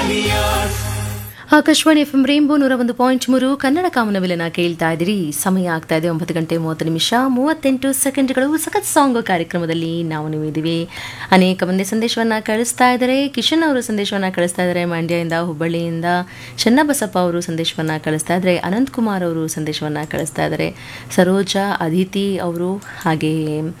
Akashvani F M rainbow ನೂರ ಒಂದು point ಮೂರು ಕನ್ನಡ ಕಾಮನವಿಲನ ಕೇಳ್ತಾ ಇದ್ದೀರಿ ಸಮಯ ಆಗ್ತಾ ಇದೆ ಒಂಬತ್ತು ಗಂಟೆ ಮೂವತ್ತು ನಿಮಿಷ ಮೂವತ್ತೆಂಟು ಸೆಕೆಂಡ್ಗಳು ಸಖತ್ ಸಾಂಗ್ ಕಾರ್ಯಕ್ರಮದಲ್ಲಿ ನಾವು ನೀವು ಇದ್ದೀವಿ ಅನೇಕ ಮಂದಿ ಸಂದೇಶವನ್ನು ಕಳಿಸ್ತಾ ಇದ್ದಾರೆ ಕಿಶನ್ ಅವರು ಸಂದೇಶವನ್ನು ಕಳಿಸ್ತಾ ಇದ್ದಾರೆ ಮಂಡ್ಯದಿಂದ ಹುಬ್ಬಳ್ಳಿಯಿಂದ ಚನ್ನಬಸಪ್ಪ ಅವರು ಸಂದೇಶವನ್ನು ಕಳಿಸ್ತಾ ಇದ್ದಾರೆ ಅನಂತ್ ಕುಮಾರ್ ಅವರು ಸಂದೇಶವನ್ನು ಕಳಿಸ್ತಾ ಇದ್ದಾರೆ ಸರೋಜಾ ಅದಿತಿ ಅವರು ಹಾಗೆ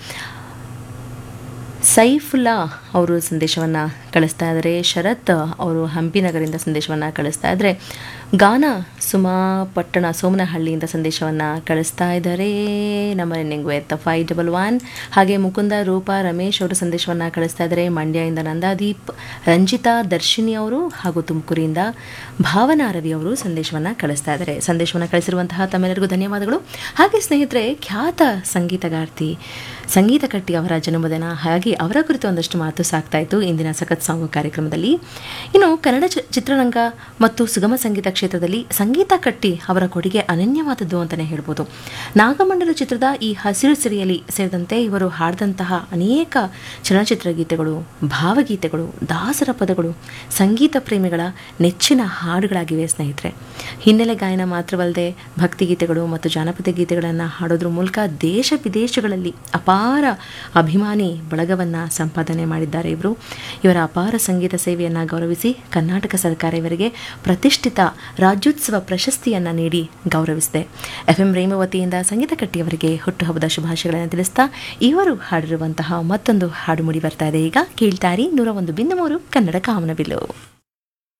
ಸೈಫುಲ್ಲಾ ಅವರು ಸಂದೇಶವನ್ನು ಕಳಿಸ್ತಾ ಇದ್ದಾರೆ ಶರತ್ ಅವರು ಹಂಪಿನಗರಿಂದ ಸಂದೇಶವನ್ನು ಕಳಿಸ್ತಾ ಇದ್ದಾರೆ ಗಾನ ಸುಮಾ ಪಟ್ಟಣ ಸೋಮನಹಳ್ಳಿಯಿಂದ ಸಂದೇಶವನ್ನು ಕಳಿಸ್ತಾ ಇದ್ದಾರೆ ನಮ್ಮ ending with five double one ಹಾಗೆ ಮುಕುಂದ ರೂಪ ರಮೇಶ್ ಅವರು ಸಂದೇಶವನ್ನು ಕಳಿಸ್ತಾ ಇದ್ದಾರೆ ಮಂಡ್ಯದಿಂದ ನಂದಾದೀಪ್ ರಂಜಿತಾ ದರ್ಶಿನಿ ಅವರು ಹಾಗೂ ತುಮಕೂರಿಯಿಂದ ಭಾವನಾ ರವಿ ಅವರು ಸಂದೇಶವನ್ನು ಕಳಿಸ್ತಾ ಇದ್ದಾರೆ ಸಂದೇಶವನ್ನು ಕಳಿಸಿರುವಂತಹ ತಮ್ಮೆಲ್ಲರಿಗೂ ಧನ್ಯವಾದಗಳು ಹಾಗೆ ಸ್ನೇಹಿತರೆ ಖ್ಯಾತ ಸಂಗೀತಗಾರ್ತಿ ಸಂಗೀತ ಕಟ್ಟಿ ಅವರ ಜನ್ಮದಿನ ಹಾಗೆ ಅವರ ಕುರಿತು ಒಂದಷ್ಟು ಮಾತು ಸಾಕ್ತಾ ಇತ್ತು ಇಂದಿನ ಸಖತ್ ಸಾಂಗು ಕಾರ್ಯಕ್ರಮದಲ್ಲಿ ಇನ್ನು ಕನ್ನಡ ಚ- ಚಿತ್ರರಂಗ ಮತ್ತು ಸುಗಮ ಸಂಗೀತ ಕ್ಷೇತ್ರದಲ್ಲಿ ಸಂಗೀತ ಕಟ್ಟಿ ಅವರ ಕೊಡುಗೆ ಅನನ್ಯವಾದದ್ದು ಅಂತಲೇ ಹೇಳ್ಬೋದು ನಾಗಮಂಡಲ ಚಿತ್ರದ ಈ ಹಸಿರು ಸಿರಿಯಲಿ ಸೇರಿದಂತೆ ಇವರು ಹಾಡಿದಂತಹ ಅನೇಕ ಚಲನಚಿತ್ರ ಗೀತೆಗಳು ಭಾವಗೀತೆಗಳು ದಾಸರ ಪದಗಳು ಸಂಗೀತ ಪ್ರೇಮಿಗಳ ನೆಚ್ಚಿನ ಹಾಡುಗಳಾಗಿವೆ ಸ್ನೇಹಿತರೆ ಹಿನ್ನೆಲೆ ಗಾಯನ ಮಾತ್ರವಲ್ಲದೆ ಭಕ್ತಿಗೀತೆಗಳು ಮತ್ತು ಜಾನಪದ ಗೀತೆಗಳನ್ನು ಹಾಡೋದ್ರ ಮೂಲಕ ದೇಶ ವಿದೇಶಗಳಲ್ಲಿ ಅಪಾರ ಅಭಿಮಾನಿ ಬಳಗವನ್ನು ಸಂಪಾದನೆ ಮಾಡಿದ್ದಾರೆ ಇವರು ಇವರ ಅಪಾರ ಸಂಗೀತ ಸೇವೆಯನ್ನು ಗೌರವಿಸಿ ಕರ್ನಾಟಕ ಸರ್ಕಾರ ಇವರಿಗೆ ಪ್ರತಿಷ್ಠಿತ ರಾಜ್ಯೋತ್ಸವ ಪ್ರಶಸ್ತಿಯನ್ನು ನೀಡಿ ಗೌರವಿಸಿದೆ ಎಫ್ ಎಂ ರೇಮ ವತಿಯಿಂದ ಸಂಗೀತ ಕಟ್ಟಿಯವರಿಗೆ ಹುಟ್ಟುಹಬ್ಬದ ಶುಭಾಶಯಗಳನ್ನು ತಿಳಿಸ್ತಾ ಇವರು ಹಾಡಿರುವಂತಹ ಮತ್ತೊಂದು ಹಾಡು ಮೂಡಿ ಬರ್ತಾ ಇದೆ ಈಗ ಕೇಳ್ತಾರಿ ನೂರ ಒಂದು ಬಿಂದು ಮೂರು ಕನ್ನಡ ಕಾಮನಬಿಲ್ಲು